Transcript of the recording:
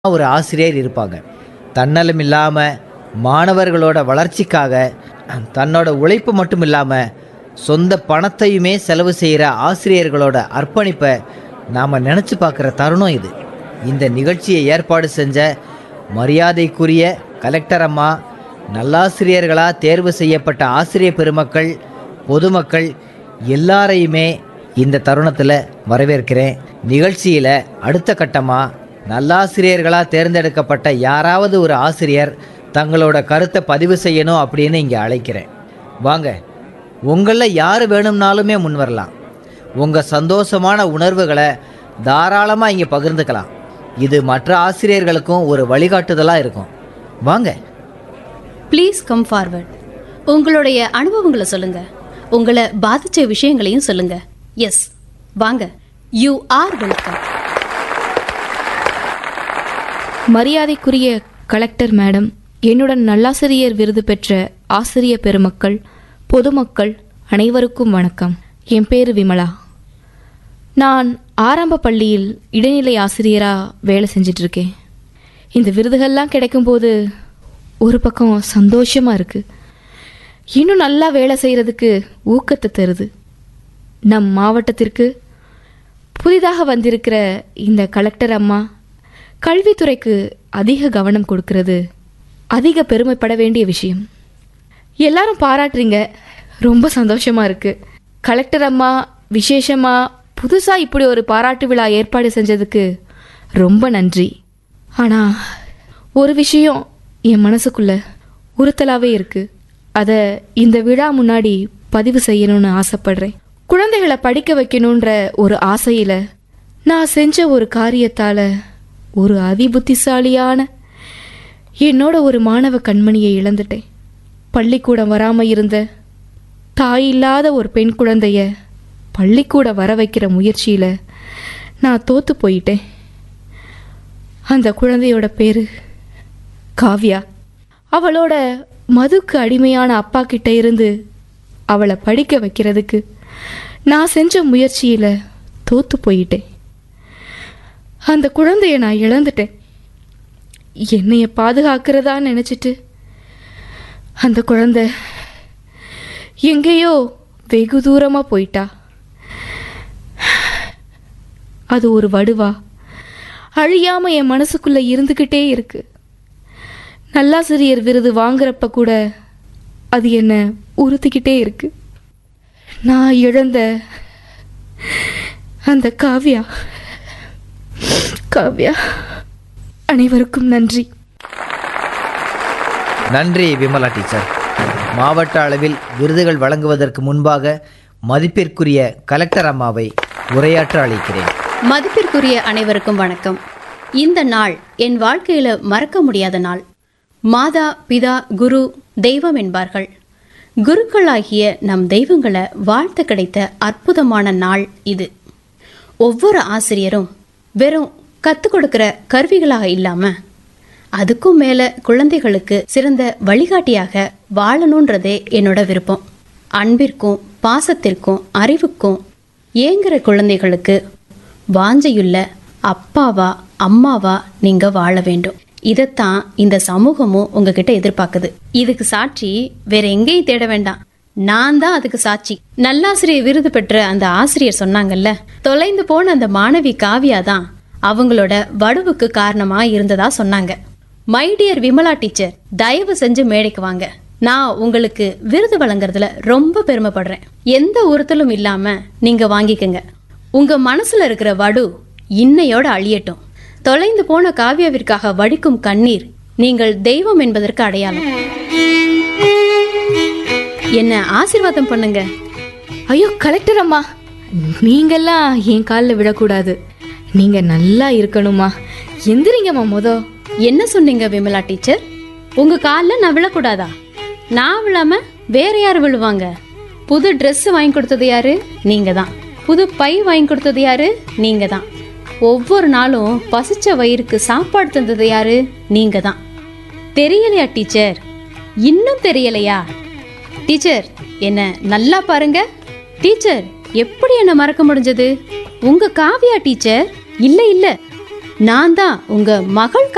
ஒரு ஆசிரியர் இருப்பாங்க தன்னலம் இல்லாமல் மாணவர்களோட வளர்ச்சிக்காக தன்னோட உழைப்பு மட்டும் இல்லாமல் சொந்த பணத்தையுமே செலவு செய்கிற ஆசிரியர்களோட அர்ப்பணிப்பை நாம் நினச்சி பார்க்குற தருணம் இது இந்த நிகழ்ச்சியை ஏற்பாடு செஞ்ச மரியாதைக்குரிய கலெக்டர் அம்மா நல்லாசிரியர்களாக தேர்வு செய்யப்பட்ட ஆசிரியர் பெருமக்கள் பொதுமக்கள் எல்லாரையுமே இந்த தருணத்தில் வரவேற்கிறேன் நிகழ்ச்சியில் அடுத்த கட்டமாக நல்லாசிரியர்களாக தேர்ந்தெடுக்கப்பட்ட யாராவது ஒரு ஆசிரியர் தங்களோட கருத்தை பதிவு செய்யணும் அப்படின்னு இங்கே அழைக்கிறேன் வாங்க உங்களில் யார் வேணும்னாலுமே முன் வரலாம் உங்கள் சந்தோஷமான உணர்வுகளை தாராளமாக இங்கே பகிர்ந்துக்கலாம் இது மற்ற ஆசிரியர்களுக்கும் ஒரு வழிகாட்டுதலாக இருக்கும் வாங்க ப்ளீஸ் கம் ஃபார்வர்ட் உங்களுடைய அனுபவங்களை சொல்லுங்க உங்களை பாதிச்ச விஷயங்களையும் சொல்லுங்க எஸ் வாங்க யூ ஆர் வெல்கம் மரியாதைக்குரிய கலெக்டர் மேடம் என்னுடன் நல்லாசிரியர் விருது பெற்ற ஆசிரிய பெருமக்கள் பொதுமக்கள் அனைவருக்கும் வணக்கம் என் பேர் விமலா நான் ஆரம்ப பள்ளியில் இடைநிலை ஆசிரியராக வேலை செஞ்சிட்டு இருக்கேன் இந்த விருதுகள்லாம் கிடைக்கும்போது ஒரு பக்கம் சந்தோஷமாக இருக்குது இன்னும் நல்லா வேலை செய்கிறதுக்கு ஊக்கத்தை தருது நம் மாவட்டத்திற்கு புதிதாக வந்திருக்கிற இந்த கலெக்டர் அம்மா கல்வித்துறைக்கு அதிக கவனம் கொடுக்கிறது அதிக பெருமைப்பட வேண்டிய விஷயம் எல்லாரும் பாராட்டுறீங்க ரொம்ப சந்தோஷமா இருக்கு கலெக்டர் அம்மா விசேஷமா புதுசா இப்படி ஒரு பாராட்டு விழா ஏற்பாடு செஞ்சதுக்கு ரொம்ப நன்றி ஆனா ஒரு விஷயம் என் மனசுக்குள்ள உறுத்தலாவே இருக்கு அதை இந்த விழா முன்னாடி பதிவு செய்யணும்னு ஆசைப்படுறேன் குழந்தைகளை படிக்க வைக்கணுன்ற ஒரு ஆசையில நான் செஞ்ச ஒரு காரியத்தால ஒரு அதிபுத்திசாலியான என்னோட ஒரு மாணவ கண்மணியை இழந்துட்டேன் பள்ளிக்கூடம் வராம இருந்த தாய் இல்லாத ஒரு பெண் குழந்தைய பள்ளிக்கூடம் வர வைக்கிற முயற்சியில நான் தோத்து போயிட்டேன் அந்த குழந்தையோட பேரு காவ்யா அவளோட மதுக்கு அடிமையான அப்பா கிட்ட இருந்து அவளை படிக்க வைக்கிறதுக்கு நான் செஞ்ச முயற்சியில தோத்து போயிட்டேன் அந்த குழந்தைய நான் இழந்துட்டேன் என்னைய பாதுகாக்கிறதா நினைச்சிட்டு அந்த குழந்தை எங்கேயோ வெகு தூரமா போயிட்டா அது ஒரு வடுவா அழியாம என் மனசுக்குள்ள இருந்துகிட்டே இருக்கு நல்லாசிரியர் விருது வாங்குறப்ப கூட அது என்ன உறுத்திக்கிட்டே இருக்கு நான் இழந்த அந்த காவ்யா காவ்யா அனைவருக்கும் நன்றி நன்றி விமலா டீச்சர் மாவட்ட அளவில் விருதுகள் வழங்குவதற்கு முன்பாக மதிப்பிற்குரிய கலெக்டர் அம்மாவை உரையாற்ற அழைக்கிறேன் மதிப்பிற்குரிய அனைவருக்கும் வணக்கம் இந்த நாள் என் வாழ்க்கையில மறக்க முடியாத நாள் மாதா பிதா குரு தெய்வம் என்பார்கள் குருக்களாகிய நம் தெய்வங்களை வாழ்த்து கிடைத்த அற்புதமான நாள் இது ஒவ்வொரு ஆசிரியரும் வெறும் கற்றுக் கொடுக்கிற கருவிகளாக இல்லாம அதுக்கும் மேல குழந்தைகளுக்கு சிறந்த வழிகாட்டியாக வாழணுன்றதே என்னோட விருப்பம் அன்பிற்கும் பாசத்திற்கும் அறிவுக்கும் ஏங்குற குழந்தைகளுக்கு வாஞ்சையுள்ள அப்பாவா அம்மாவா நீங்க வாழ வேண்டும் இதைத்தான் இந்த சமூகமும் உங்ககிட்ட எதிர்பார்க்குது இதுக்கு சாட்சி வேற எங்கேயும் தேட வேண்டாம் நான் தான் அதுக்கு சாட்சி நல்லாசிரியர் விருது பெற்ற அந்த ஆசிரியர் சொன்னாங்கல்ல தொலைந்து போன அந்த மாணவி காவியா தான் அவங்களோட வடுவுக்கு காரணமா இருந்ததா சொன்னாங்க மை டியர் விமலா டீச்சர் தயவு செஞ்சு மேடைக்கு வாங்க நான் உங்களுக்கு விருது வழங்குறதுல ரொம்ப பெருமைப்படுறேன் எந்த உறுத்தலும் இல்லாம நீங்க வாங்கிக்கங்க உங்க மனசுல இருக்கிற வடு இன்னையோட அழியட்டும் தொலைந்து போன காவியாவிற்காக வடிக்கும் கண்ணீர் நீங்கள் தெய்வம் என்பதற்கு அடையாளம் என்ன ஆசீர்வாதம் பண்ணுங்க ஐயோ கலெக்டர் அம்மா நீங்கெல்லாம் என் காலில் விடக்கூடாது நீங்க நல்லா இருக்கணுமா எந்திரிங்கம்மா மொத என்ன சொன்னீங்க விமலா டீச்சர் உங்க காலில் நான் விழக்கூடாதா நான் விழாம வேற யார் விழுவாங்க புது Dress வாங்கி கொடுத்தது யாரு நீங்க தான் புது பை வாங்கி கொடுத்தது யாரு நீங்க தான் ஒவ்வொரு நாளும் பசிச்ச வயிறுக்கு சாப்பாடு தந்தது யாரு நீங்க தான் தெரியலையா டீச்சர் இன்னும் தெரியலையா டீச்சர் என்ன நல்லா பாருங்க டீச்சர் எப்படி என்ன மறக்க முடிஞ்சது உங்க காவியா டீச்சர் இல்ல இல்ல நான் தான் உங்க மகள்